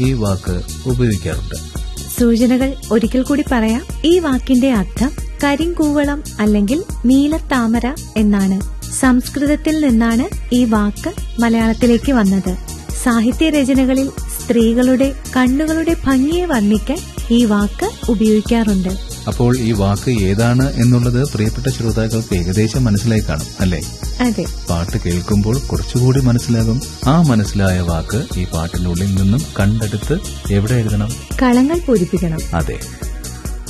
ഈ വാക്ക് ഉപയോഗിക്കാറുണ്ട് സൂചനകൾ ഒരിക്കൽ കൂടി പറയാം ഈ വാക്കിന്റെ അർത്ഥം കരിങ്കൂവളം അല്ലെങ്കിൽ നീലത്താമര എന്നാണ് സംസ്കൃതത്തിൽ നിന്നാണ് ഈ വാക്ക് മലയാളത്തിലേക്ക് വന്നത് സാഹിത്യ രചനകളിൽ സ്ത്രീകളുടെ കണ്ണുകളുടെ ഭംഗിയെ വർണ്ണിക്കാൻ ഈ വാക്ക് ഉപയോഗിക്കാറുണ്ട് അപ്പോൾ ഈ വാക്ക് ഏതാണ് എന്നുള്ളത് പ്രിയപ്പെട്ട ശ്രോതാക്കൾക്ക് ഏകദേശം മനസ്സിലായി കാണും അല്ലേ അതെ പാട്ട് കേൾക്കുമ്പോൾ കുറച്ചുകൂടി മനസ്സിലാകും ആ മനസ്സിലായ വാക്ക് ഈ പാട്ടിനുള്ളിൽ നിന്നും കണ്ടെടുത്ത് എവിടെ എഴുതണം കളങ്ങൾ പൂരിപ്പിക്കണം അതെ